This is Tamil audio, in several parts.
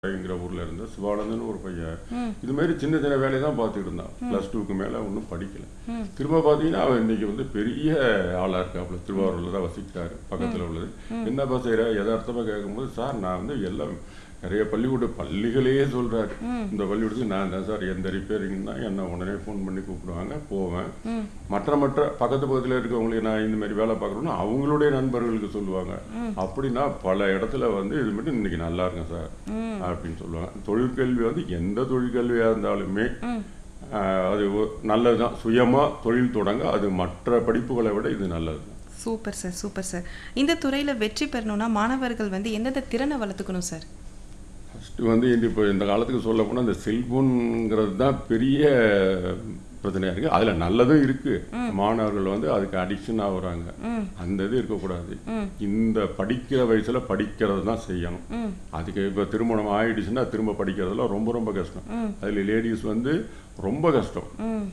ங்கிற ஊர்ல இருந்த சிவானந்தன் ஒரு பையன் இது மாதிரி சின்ன சின்ன வேலையை தான் பார்த்துட்டு இருந்தான் ப்ளஸ் டூக்கு மேலே ஒன்றும் படிக்கல திரும்ப பார்த்தீங்கன்னா அவன் இன்னைக்கு வந்து பெரிய ஆளாக இருக்காப்புல திருவாரூரில் தான் வசிக்கிறாரு பக்கத்தில் உள்ளது என்னப்பா செய்கிற யதார்த்தமாக கேட்கும்போது சார் நான் வந்து எல்லாம் நிறைய பள்ளிக்கூட பள்ளிகளையே சொல்றாரு இந்த பள்ளிக்கூடத்துக்கு நான் தான் சார் எந்த ரிப்பேரிங்னா என்ன உடனே ஃபோன் பண்ணி கூப்பிடுவாங்க போவேன் மற்ற மற்ற பக்கத்து பக்கத்தில் இருக்கவங்களுக்கு நான் இந்த மாதிரி வேலை பார்க்குறோன்னா அவங்களுடைய நண்பர்களுக்கு சொல்லுவாங்க அப்படின்னா பல இடத்துல வந்து இது மட்டும் இன்னைக்கு நல்லா இருக்கேன் சார் அப்படின்னு சொல்லுவாங்க தொழிற்கல்வி வந்து எந்த தொழிற்கல்வியாக இருந்தாலுமே ஆஹ், அது ஒ- நல்லதுதான் சுயமா தொழில் தொடங்க அது மற்ற படிப்புகளை விட இது நல்லது சூப்பர் சார் சூப்பர் சார் இந்த துறையில் வெற்றி பெறணும்னா மாணவர்கள் வந்து எந்தெந்த திறனை வளர்த்துக்கணும் சார் ஃபஸ்ட்டு வந்து இந்த இப்போ இந்த காலத்துக்கு சொல்ல போனால் இந்த செல்ஃபோனுங்கிறது தான் பெரிய பிரச்சனையாக இருக்குது அதில் நல்லதும் இருக்குது மாணவர்கள் வந்து அதுக்கு அடிக்ஷன் ஆகுறாங்க அந்த இது இருக்கக்கூடாது இந்த படிக்கிற வயசில் படிக்கிறது தான் செய்யணும் அதுக்கு இப்போ திருமணம் ஆயிடுச்சுன்னா திரும்ப படிக்கிறதுலாம் ரொம்ப ரொம்ப கஷ்டம் அதில் லேடிஸ் வந்து ரொம்ப கஷ்டம்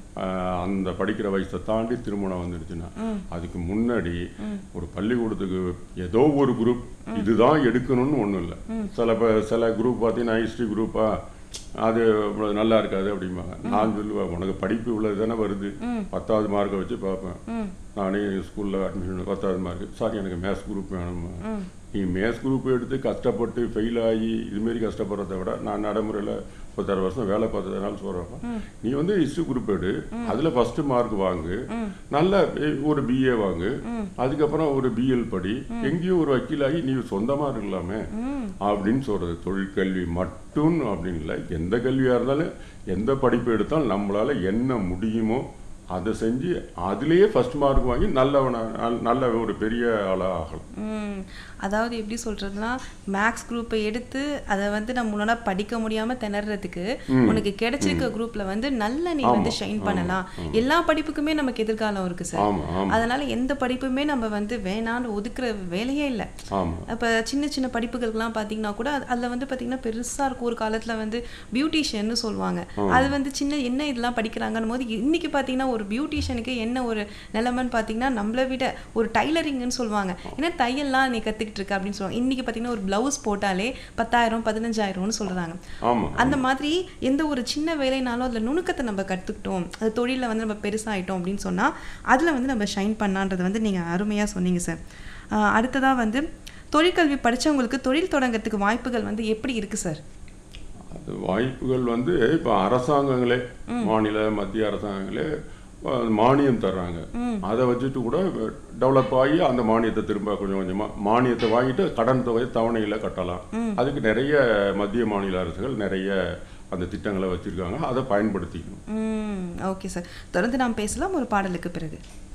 ஆஹ் அந்த படிக்கிற வயசை தாண்டி திருமணம் வந்துடுச்சுன்னா அதுக்கு முன்னாடி ஒரு பள்ளிக்கூடத்துக்கு ஏதோ ஒரு குரூப் இதுதான் எடுக்கணும்னு ஒன்றும் இல்லை சில ப- சில குரூப் பார்த்தீங்கன்னா ஹிஸ்ட்ரி குரூப்பா அது இவ்வளவு நல்லா இருக்காது அப்படிம்பாங்க நான் சொல்லுவேன் உனக்கு படிப்பு இவ்வளவு தானே வருது பத்தாவது மார்க்கை வச்சு பார்ப்பேன் நானே ஸ்கூலில் அட்மிஷன் பத்தாவது மார்க் சாரி எனக்கு மேத்ஸ் குரூப் வேணும் நீ மேத்ஸ் குரூப் எடுத்து கஷ்டப்பட்டு ஃபெயில் ஆகி இதுமாரி கஷ்டப்படுறத விட நான் நடைமுறையில் முப்பத்தாறு வருஷம் வேலை பார்த்ததுனால சொல்கிறேன் நீ வந்து ஹிஸ்ட்ரி குரூப் எடு அதில் ஃபஸ்ட்டு மார்க் வாங்கு நல்ல எ- ஒரு பிஏ வாங்கு அதுக்கப்புறம் ஒரு பிஎல் படி எங்கேயும் ஒரு வக்கீலாகி நீ சொந்தமாக இருக்கலாமே அப்படின்னு சொல்கிறது தொழிற்கல்வி மட்டும் அப்படின்னு இல்லை எந்த கல்வியாக இருந்தாலும் எந்த படிப்பு எடுத்தாலும் நம்மளால் என்ன முடியுமோ அதை செஞ்சு அதுலேயே ஃபர்ஸ்ட் மார்க் வாங்கி நல்லவன நல்- நல்ல ஒரு பெரிய ஆளாக ஆகலாம் ம், அதாவது எப்படி சொல்றதுன்னா மேக்ஸ் குரூப்பை எடுத்து அதை வந்து நம்ம முன்னாடி படிக்க முடியாம திணறதுக்கு உனக்கு கிடைச்சிருக்க குரூப்ல வந்து நல்ல நீ வந்து ஷைன் பண்ணலாம் எல்லா படிப்புக்குமே நமக்கு எதிர்காலம் இருக்கு சார் ஆமாம் ஆமாம் அதனால எந்த படிப்புமே நம்ம வந்து வேணான்னு ஒதுக்குற வேலையே இல்லை ஆமாம் அப்போ சின்ன சின்ன படிப்புகளுக்கெல்லாம் பார்த்தீங்கன்னா கூட அது- அதுல வந்து பார்த்தீங்கன்னா பெருசா இருக்கும் ஒரு காலத்துல வந்து பியூட்டிஷியன்னு சொல்லுவாங்க அது வந்து சின்ன என்ன இதெல்லாம் படிக்கிறாங்கன்னு போது இன்னைக்கு பார்த்தீங்கன்னா ஒரு பியூட்டிஷியனுக்கு என்ன ஒரு நிலைமைன்னு பார்த்தீங்கன்னா நம்மளை விட ஒரு டைலரிங்னு சொல்லுவாங்க ஏன்னா தையல்லாம் நீ கத்துக்கிட்டு இருக்க அப்படின்னு சொல்லுவாங்க இன்னைக்கு பார்த்தீங்கன்னா ஒரு பிளவுஸ் போட்டாலே பத்தாயிரம் பதினஞ்சாயிரம்னு சொல்றாங்க ஆமாம் அந்த மாதிரி எந்த ஒரு சின்ன வேலைனாலும் அதில் நுணுக்கத்தை நம்ம கற்றுக்கிட்டோம் அது தொழிலில் வந்து நம்ம பெருசாகிட்டோம் அப்படின்னு சொன்னால் அதில் வந்து நம்ம ஷைன் பண்ணான்றது வந்து நீங்கள் அருமையாக சொன்னீங்க சார் அடுத்ததாக வந்து தொழிற்கல்வி படிச்சவங்களுக்கு தொழில் தொடங்கறதுக்கு வாய்ப்புகள் வந்து எப்படி இருக்குது சார் அது வாய்ப்புகள் வந்து இப்போ அரசாங்கங்களே மாநில மத்திய அரசாங்கங்களே அஹ், மானியம் தர்றாங்க அதை வச்சுட்டு கூட டெவலப் ஆகி அந்த மானியத்தை திரும்ப கொஞ்சம் கொஞ்சமாக மானியத்தை வாங்கிட்டு கடன் தொகையை தவணையில் கட்டலாம் அதுக்கு நிறைய மத்திய மாநில அரசுகள் நிறைய அந்த திட்டங்களை வச்சுருக்காங்க அதை பயன்படுத்திக்கணும் ம் ஓகே சார் தொடர்ந்து நாம் பேசலாம் ஒரு பாடலுக்கு பிறகு